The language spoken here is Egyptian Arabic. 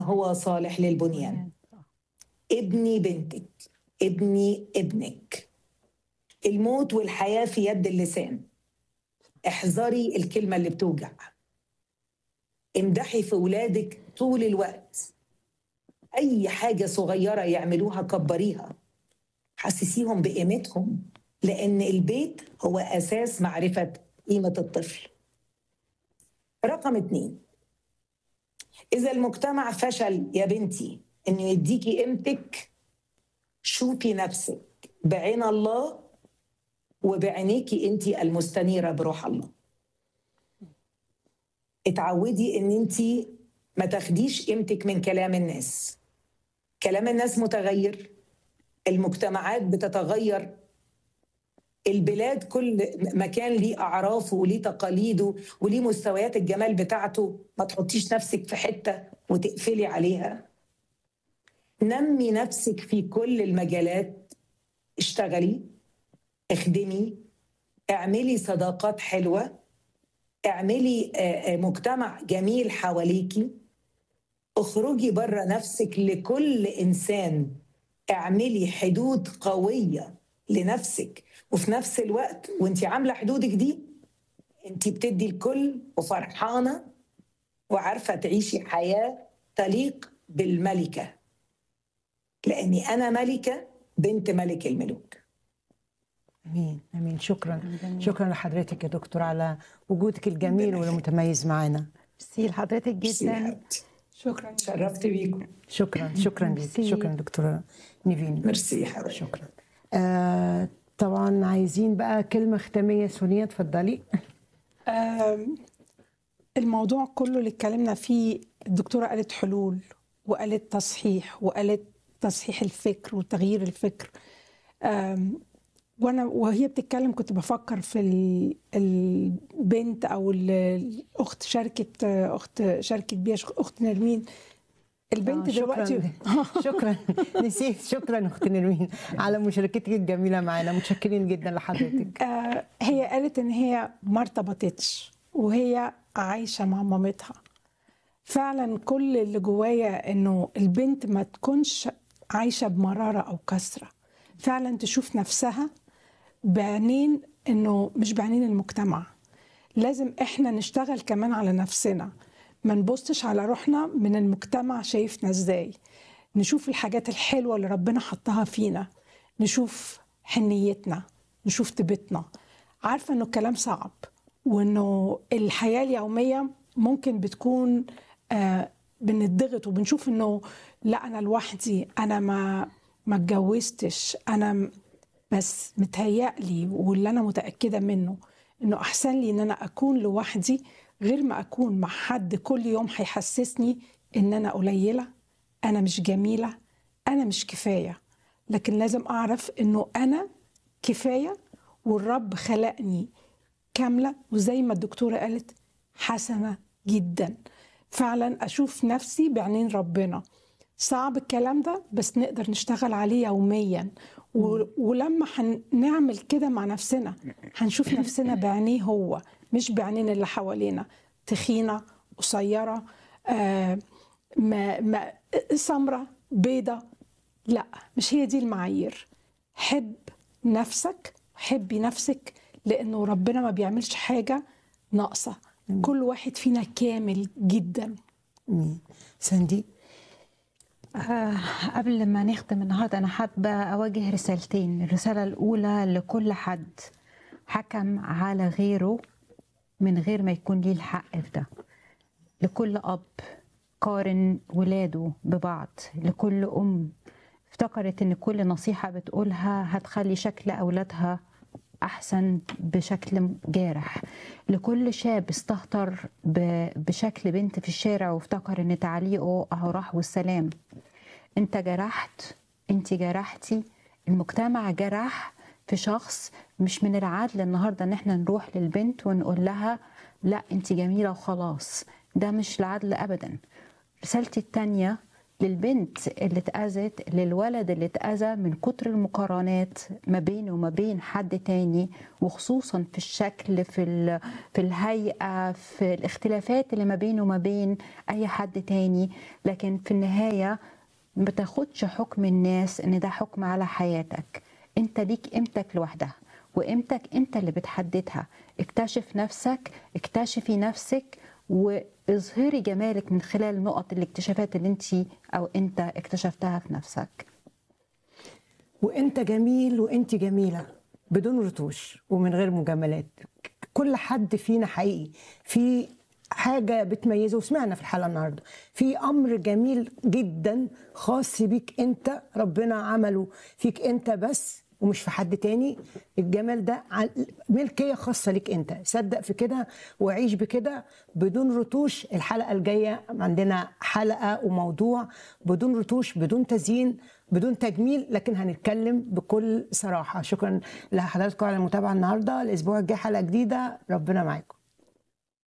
هو صالح للبنيان ابني بنتك ابني ابنك الموت والحياة في يد اللسان احذري الكلمة اللي بتوجع امدحي في ولادك طول الوقت أي حاجة صغيرة يعملوها كبريها حسسيهم بقيمتهم لأن البيت هو أساس معرفة قيمة الطفل رقم اتنين إذا المجتمع فشل يا بنتي إنه يديكي قيمتك شوفي نفسك بعين الله وبعينيكي انت المستنيره بروح الله اتعودي ان انت ما تاخديش قيمتك من كلام الناس كلام الناس متغير المجتمعات بتتغير البلاد كل مكان ليه اعرافه وليه تقاليده وليه مستويات الجمال بتاعته ما تحطيش نفسك في حته وتقفلي عليها نمي نفسك في كل المجالات اشتغلي اخدمي اعملي صداقات حلوة اعملي مجتمع جميل حواليكي اخرجي بره نفسك لكل انسان اعملي حدود قوية لنفسك وفي نفس الوقت وانت عاملة حدودك دي انت بتدي الكل وفرحانة وعارفة تعيشي حياة تليق بالملكة لأني أنا ملكة بنت ملك الملوك امين امين شكرا شكرا لحضرتك يا دكتور على وجودك الجميل والمتميز معانا ميرسي لحضرتك جدا شكرا شرفت بيكم شكرا شكرا بيك شكرا دكتوره نيفين ميرسي حبيبي شكرا آه طبعا عايزين بقى كلمه ختاميه سونيا اتفضلي الموضوع كله اللي اتكلمنا فيه الدكتوره قالت حلول وقالت تصحيح وقالت تصحيح الفكر وتغيير الفكر وانا وهي بتتكلم كنت بفكر في البنت او الاخت شاركت اخت شاركت بيها اخت نرمين البنت آه دلوقتي شكرا نسيت شكرا اخت نرمين على مشاركتك الجميله معانا متشكرين جدا لحضرتك آه هي قالت ان هي ما ارتبطتش وهي عايشه مع مامتها فعلا كل اللي جوايا انه البنت ما تكونش عايشه بمراره او كسره فعلا تشوف نفسها بعينين انه مش بعينين المجتمع لازم احنا نشتغل كمان على نفسنا ما نبصش على روحنا من المجتمع شايفنا ازاي نشوف الحاجات الحلوه اللي ربنا حطها فينا نشوف حنيتنا نشوف طيبتنا عارفه انه الكلام صعب وانه الحياه اليوميه ممكن بتكون آه بنضغط وبنشوف انه لا انا لوحدي انا ما ما اتجوزتش انا بس متهيألي واللي انا متاكده منه انه احسن لي ان انا اكون لوحدي غير ما اكون مع حد كل يوم هيحسسني ان انا قليله انا مش جميله انا مش كفايه لكن لازم اعرف انه انا كفايه والرب خلقني كامله وزي ما الدكتوره قالت حسنه جدا فعلا اشوف نفسي بعينين ربنا صعب الكلام ده بس نقدر نشتغل عليه يوميا و... ولما هنعمل كده مع نفسنا هنشوف نفسنا بعينيه هو مش بعينين اللي حوالينا تخينة قصيرة آه ما... ما... سمرة بيضة لا مش هي دي المعايير حب نفسك حبي نفسك لأنه ربنا ما بيعملش حاجة ناقصة كل واحد فينا كامل جدا ساندي آه قبل ما نختم النهارده انا حابه اوجه رسالتين الرساله الاولى لكل حد حكم على غيره من غير ما يكون ليه الحق في ده لكل اب قارن ولاده ببعض لكل ام افتكرت ان كل نصيحه بتقولها هتخلي شكل اولادها احسن بشكل جارح لكل شاب استهتر بشكل بنت في الشارع وافتكر ان تعليقه اهو راح والسلام انت جرحت انت جرحتي المجتمع جرح في شخص مش من العدل النهارده ان احنا نروح للبنت ونقول لها لا انت جميله وخلاص ده مش العدل ابدا رسالتي التانيه للبنت اللي اتأذت للولد اللي اتأذى من كتر المقارنات ما بينه وما بين حد تاني وخصوصا في الشكل في ال- في الهيئة في الاختلافات اللي ما بينه وما بين أي حد تاني لكن في النهاية ما تاخدش حكم الناس ان ده حكم على حياتك انت ليك قيمتك لوحدها وقيمتك انت اللي بتحددها اكتشف نفسك اكتشفي نفسك واظهري جمالك من خلال نقط الاكتشافات اللي انت او انت اكتشفتها في نفسك وانت جميل وانت جميله بدون رتوش ومن غير مجاملات كل حد فينا حقيقي في حاجه بتميزه وسمعنا في الحلقه النهارده في امر جميل جدا خاص بيك انت ربنا عمله فيك انت بس ومش في حد تاني الجمال ده عن- ملكيه خاصه ليك انت صدق في كده وعيش بكده بدون رتوش الحلقه الجايه عندنا حلقه وموضوع بدون رتوش بدون تزيين بدون تجميل لكن هنتكلم بكل صراحه شكرا لحضراتكم على المتابعه النهارده الاسبوع الجاي حلقه جديده ربنا معاكم